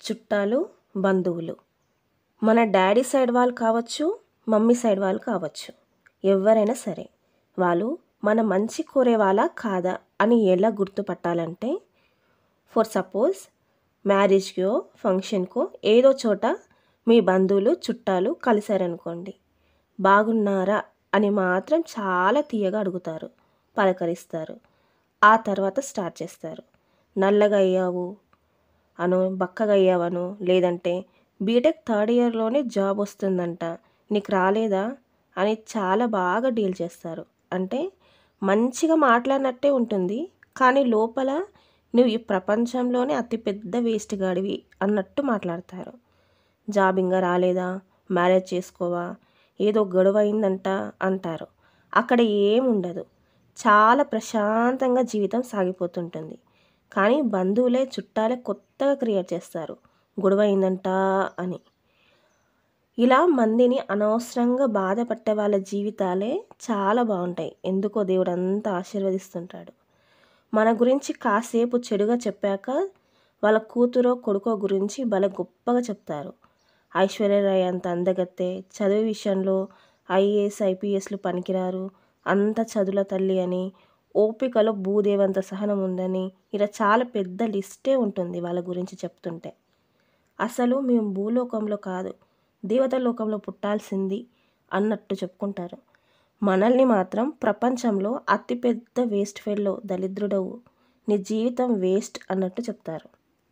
చుట్టాలు బంధువులు మన డాడీ సైడ్ వాళ్ళు కావచ్చు మమ్మీ సైడ్ వాళ్ళు కావచ్చు ఎవరైనా సరే వాళ్ళు మన మంచి కోరే వాళ్ళ కాదా అని ఎలా గుర్తుపట్టాలంటే ఫర్ సపోజ్ మ్యారేజ్కో ఫంక్షన్కో ఏదో చోట మీ బంధువులు చుట్టాలు కలిశారనుకోండి బాగున్నారా అని మాత్రం చాలా తీయగా అడుగుతారు పలకరిస్తారు ఆ తర్వాత స్టార్ట్ చేస్తారు నల్లగా అయ్యావు అను బక్కగా అయ్యావను లేదంటే బీటెక్ థర్డ్ ఇయర్లోనే జాబ్ వస్తుందంట నీకు రాలేదా అని చాలా బాగా డీల్ చేస్తారు అంటే మంచిగా మాట్లాడినట్టే ఉంటుంది కానీ లోపల నువ్వు ఈ ప్రపంచంలోనే అతిపెద్ద వేస్ట్ గాడివి అన్నట్టు మాట్లాడతారు జాబ్ ఇంకా రాలేదా మ్యారేజ్ చేసుకోవా ఏదో గొడవ అయిందంట అంటారు అక్కడ ఏముండదు చాలా ప్రశాంతంగా జీవితం సాగిపోతుంటుంది కానీ బంధువులే చుట్టాలే కొత్తగా క్రియేట్ చేస్తారు గొడవ అయిందంట అని ఇలా మందిని అనవసరంగా బాధపట్టే వాళ్ళ జీవితాలే చాలా బాగుంటాయి ఎందుకో దేవుడు అంతా ఆశీర్వదిస్తుంటాడు మన గురించి కాసేపు చెడుగా చెప్పాక వాళ్ళ కూతురో కొడుకో గురించి భలే గొప్పగా చెప్తారు ఐశ్వర్యరాయ్ అంత అందగత్తే చదువు విషయంలో ఐఏఎస్ ఐపీఎస్లు పనికిరారు అంత చదువుల తల్లి అని ఓపికలో భూదేవంత సహనం ఉందని ఇలా చాలా పెద్ద లిస్టే ఉంటుంది వాళ్ళ గురించి చెప్తుంటే అసలు మేము భూలోకంలో కాదు దేవత లోకంలో పుట్టాల్సింది అన్నట్టు చెప్పుకుంటారు మనల్ని మాత్రం ప్రపంచంలో అతిపెద్ద వేస్ట్ ఫెల్లో దరిద్రుడవు నీ జీవితం వేస్ట్ అన్నట్టు చెప్తారు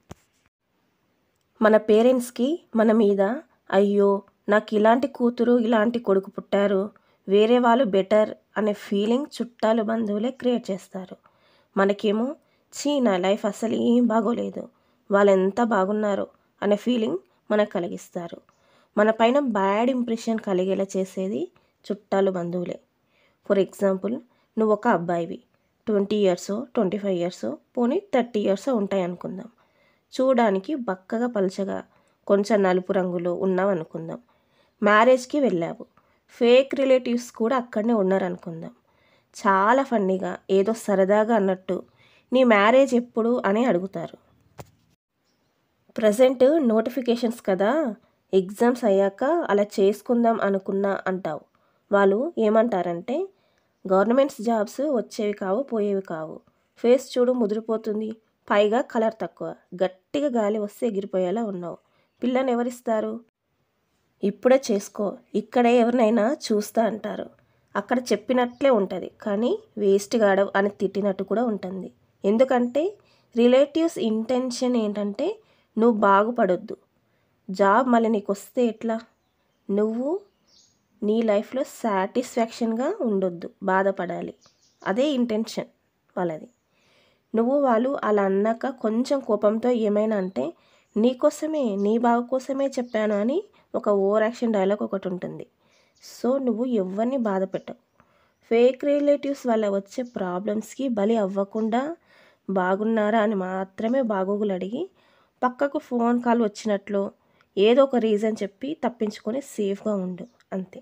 మన పేరెంట్స్కి మన మీద అయ్యో నాకు ఇలాంటి కూతురు ఇలాంటి కొడుకు పుట్టారు వేరే వాళ్ళు బెటర్ అనే ఫీలింగ్ చుట్టాలు బంధువులే క్రియేట్ చేస్తారు మనకేమో చీ నా లైఫ్ అసలు ఏం బాగోలేదు వాళ్ళు ఎంత బాగున్నారు అనే ఫీలింగ్ మనకు కలిగిస్తారు మన పైన బ్యాడ్ ఇంప్రెషన్ కలిగేలా చేసేది చుట్టాలు బంధువులే ఫర్ ఎగ్జాంపుల్ నువ్వు ఒక అబ్బాయివి twenty years twenty five years పోనీ థర్టీ ఇయర్స్ ఉంటాయి అనుకుందాం చూడడానికి బక్కగా పలచగా కొంచెం నలుపు రంగులో ఉన్నావు అనుకుందాం మ్యారేజ్కి వెళ్ళావు ఫేక్ రిలేటివ్స్ కూడా అక్కడనే ఉన్నారనుకుందాం చాలా ఫన్నీగా ఏదో సరదాగా అన్నట్టు నీ మ్యారేజ్ ఎప్పుడు అని అడుగుతారు ప్రజెంట్ నోటిఫికేషన్స్ కదా ఎగ్జామ్స్ అయ్యాక అలా చేసుకుందాం అనుకున్నా అంటావు వాళ్ళు ఏమంటారంటే గవర్నమెంట్స్ జాబ్స్ వచ్చేవి కావు పోయేవి కావు ఫేస్ చూడు ముదిరిపోతుంది పైగా కలర్ తక్కువ గట్టిగా గాలి వస్తే ఎగిరిపోయేలా ఉన్నావు పిల్లని ఎవరిస్తారు ఇప్పుడే చేసుకో ఇక్కడే ఎవరినైనా చూస్తా అంటారు అక్కడ చెప్పినట్లే ఉంటుంది కానీ వేస్ట్ గాడవ్ అని తిట్టినట్టు కూడా ఉంటుంది ఎందుకంటే రిలేటివ్స్ ఇంటెన్షన్ ఏంటంటే నువ్వు బాగుపడొద్దు జాబ్ మళ్ళీ నీకు వస్తే ఎట్లా నువ్వు నీ లైఫ్లో సాటిస్ఫాక్షన్గా ఉండొద్దు బాధపడాలి అదే ఇంటెన్షన్ వాళ్ళది నువ్వు వాళ్ళు అలా అన్నాక కొంచెం కోపంతో ఏమైనా అంటే నీకోసమే నీ బాగు కోసమే చెప్పాను అని ఒక ఓవర్ యాక్షన్ డైలాగ్ ఒకటి ఉంటుంది సో నువ్వు ఎవరిని బాధ పెట్టవు ఫేక్ రిలేటివ్స్ వల్ల వచ్చే ప్రాబ్లమ్స్కి బలి అవ్వకుండా బాగున్నారా అని మాత్రమే బాగోగులు అడిగి పక్కకు ఫోన్ కాల్ వచ్చినట్లు ఏదో ఒక రీజన్ చెప్పి తప్పించుకొని సేఫ్గా ఉండు అంతే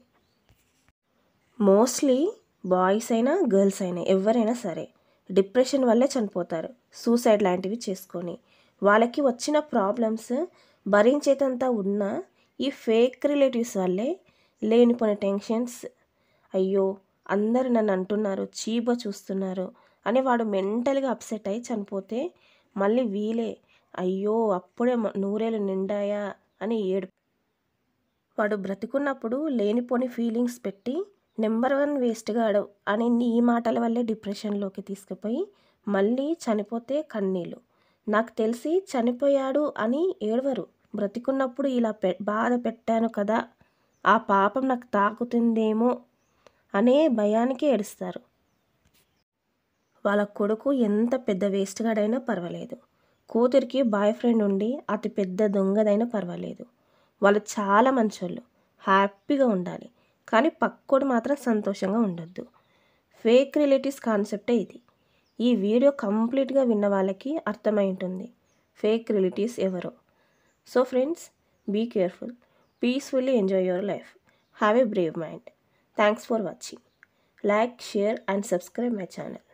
మోస్ట్లీ బాయ్స్ అయినా గర్ల్స్ అయినా ఎవరైనా సరే డిప్రెషన్ వల్లే చనిపోతారు సూసైడ్ లాంటివి చేసుకొని వాళ్ళకి వచ్చిన ప్రాబ్లమ్స్ భరించేటంత ఉన్న ఈ ఫేక్ రిలేటివ్స్ వల్లే లేనిపోయిన టెన్షన్స్ అయ్యో అందరు నన్ను అంటున్నారు చీబ చూస్తున్నారు అని వాడు మెంటల్గా అప్సెట్ అయి చనిపోతే మళ్ళీ వీలే అయ్యో అప్పుడే మ- నూరేళ్ళు నిండాయా అని ఏడు వాడు బ్రతికున్నప్పుడు లేనిపోని ఫీలింగ్స్ పెట్టి నెంబర్ వన్ వేస్ట్గా ఆడవు అని నీ మాటల వల్లే డిప్రెషన్లోకి తీసుకుపోయి మళ్ళీ చనిపోతే కన్నీళ్ళు నాకు తెలిసి చనిపోయాడు అని ఏడవరు బ్రతికున్నప్పుడు ఇలా పె బాధ పెట్టాను కదా ఆ పాపం నాకు తాకుతుందేమో అనే భయానికి ఏడుస్తారు వాళ్ళ కొడుకు ఎంత పెద్ద వేస్ట్గాడైనా పర్వాలేదు కూతురికి బాయ్ ఫ్రెండ్ ఉండి అతి పెద్ద దొంగదైనా పర్వాలేదు వాళ్ళు చాలా మంచోళ్ళు హ్యాపీగా ఉండాలి కానీ పక్కోడు మాత్రం సంతోషంగా ఉండొద్దు ఫేక్ రిలేటివ్స్ కాన్సెప్టే ఇది ఈ వీడియో కంప్లీట్గా విన్న వాళ్ళకి అర్థమై ఉంటుంది ఫేక్ రిలేటివ్స్ ఎవరో so friends be careful peacefully enjoy your life have a brave mind thanks for watching like share and subscribe my channel